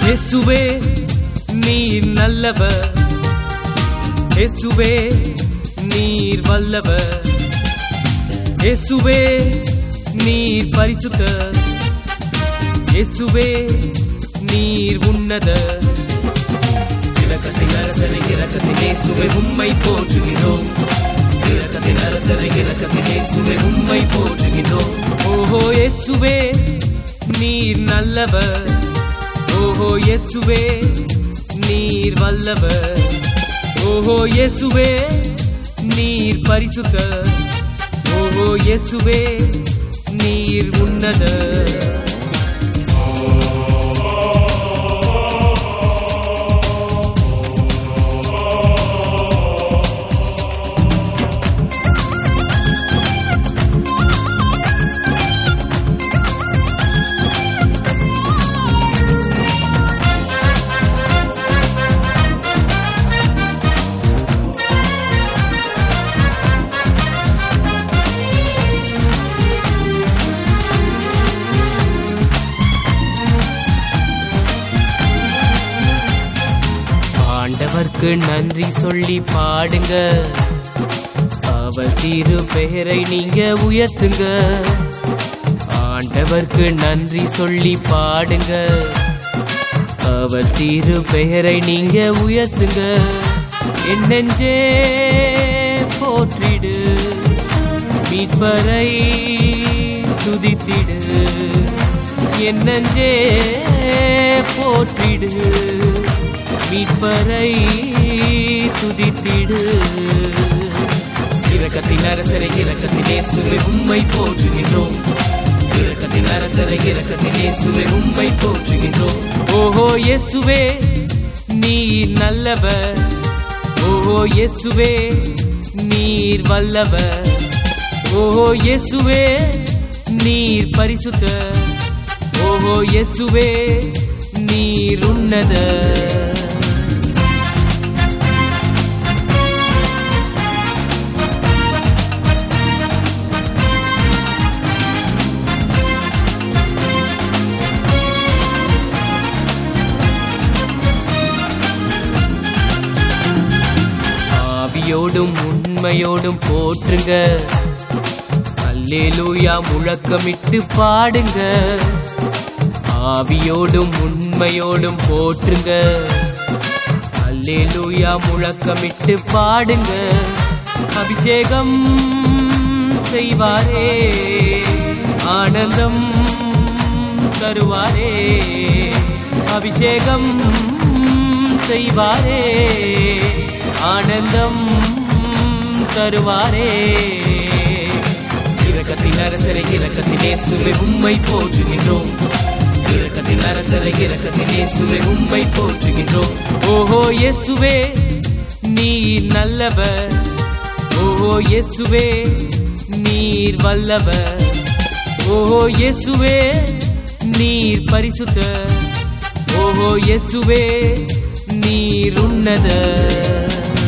இயேசுவே நீர் நல்லவர் இயேசுவே நீர் வல்லவர் இயேசுவே நீர் பரிசுத்தர் இயேசுவே நீர் உன்னதர் இரக்கத்தின் அரசரை இரக்கத்தின் இயேசுவை உம்மை போற்றுகிறோம் இரக்கத்தின் அரசரை இரக்கத்தின் இயேசுவை உம்மை போற்றுகிறோம் ஓஹோ இயேசுவே நீர் நல்லவர் ஓஹோ இயேசுவே நீர் வல்லவர் ஓஹோ இயேசுவே நீர் பரிசுத்தர் ஓஹோ இயேசுவே நீர் உன்னதர் ஆண்டவர்க்கு நன்றி சொல்லி பாடுங்க அவர் திரு பெயரை நீங்க உயர்த்துங்க ஆண்டவர்க்கு நன்றி சொல்லி பாடுங்க அவர் திரு பெயரை நீங்க உயர்த்துங்க என் நெஞ்சே போற்றிடு மீட்பரை துதித்திடு என் நெஞ்சே போற்றிடு மீட்பரை துதித்திடு இரக்கத்தின் அரசரை இரக்கத்தின் இயேசுவை உம்மை போற்றுகின்றோம் இரக்கத்தின் அரசரை இரக்கத்தின் இயேசுவை உம்மை போற்றுகின்றோம் ஓஹோ இயேசுவே நீர் நல்லவர் ஓஹோ இயேசுவே நீர் வல்லவர் ஓஹோ இயேசுவே நீர் பரிசுத்தர் ஓஹோ இயேசுவே நீர் உன்னதர் ஆவியோடும் உண்மையோடும் போற்றுங்க அல்லேலூயா முழக்கமிட்டு பாடுங்க ஆவியோடும் உண்மையோடும் போற்றுங்க அல்லேலூயா முழக்கமிட்டு பாடுங்க அபிஷேகம் செய்வாரே ஆனந்தம் தருவாரே அபிஷேகம் செய்வாரே ஆனந்தம் தருவாரே இரக்கத்தின் அரசரை இரக்கத்தின் இயேசுவை உம்மை போற்றுகின்றோம் இரக்கத்தின் அரசரை இரக்கத்தின் இயேசுவை உம்மை போற்றுகின்றோம் ஓஹோ இயேசுவே நீர் நல்லவர் ஓஹோ இயேசுவே நீர் வல்லவர் ஓஹோ இயேசுவே நீர் பரிசுத்தர் ஓஹோ இயேசுவே நீர் உன்னதர்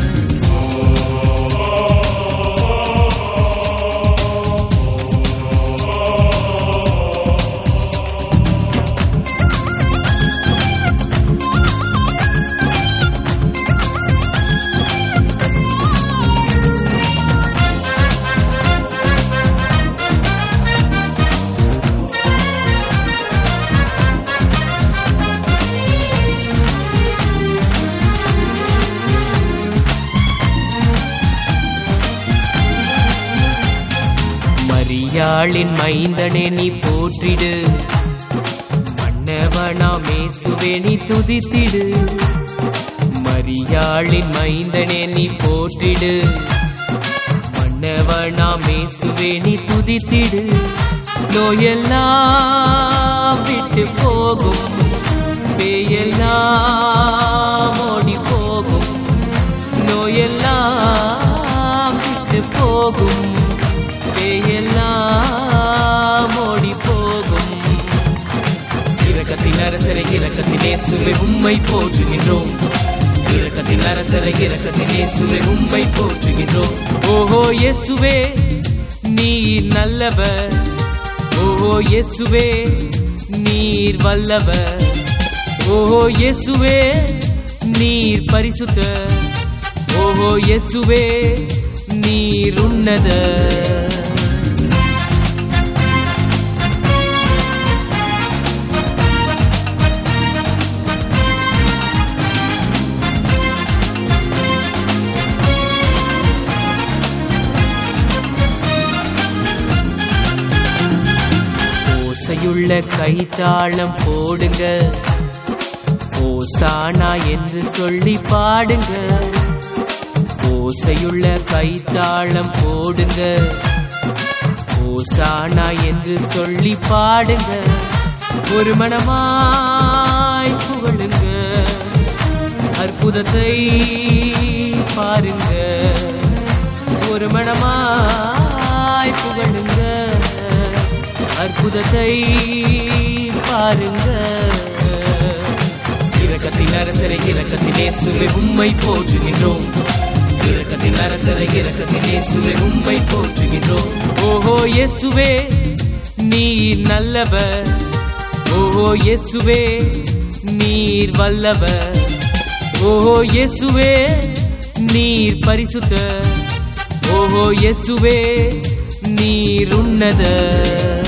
மரியாளின் மைந்தனே நீ போற்றிடு மன்னவனாம் இயேசுவே நீ துதித்திடு மரியாளின் மைந்தனே நீ போற்றிடு மன்னவனாம் இயேசுவே நீ துதித்திடு நோயெல்லாம் விட்டு போகும் பேயெல்லாம் ஓடி போகும் நோயெல்லாம் விட்டு போகும் பேயெல்லாம் ஓடி போகும் இரக்கத்தின் அரசரை இரக்கத்தின் இயேசுவை உம்மை போற்றுகின்றோம் இரக்கத்தின் அரசரை இரக்கத்தின் இயேசுவை உம்மை போற்றுகின்றோம் ஓஹோ இயேசுவே நீர் நல்லவர் ஓஹோ இயேசுவே நீர் வல்லவர் ஓஹோ இயேசுவே நீர் பரிசுத்த ஓஹோ இயேசுவே நீர் உன்னத ஓசையுள்ள கைத்தாளம் போடுங்க ஓசானா என்று சொல்லி பாடுங்க ஓசையுள்ள கைத்தாளம் போடுங்க ஓசானா என்று சொல்லி பாடுங்க ஒரு மனமாய் புகழுங்க அற்புதத்தை பாருங்க ஒரு மனமாய் புகழுங்க அற்புதத்தை பாருங்க இரக்கத்தின் அரசரை இரக்கத்திலே சுவை உம்மை போற்றுகின்றோம் இரக்கத்தின் அரசரை இரக்கத்திலே சுவை உம்மை போற்றுகின்றோம் ஓஹோ இயேசுவே நீர் நல்லவர் ஓஹோ இயேசுவே நீர் வல்லவர் ஓஹோ இயேசுவே நீர் பரிசுத்த ஓஹோ இயேசுவே நீர் உன்னத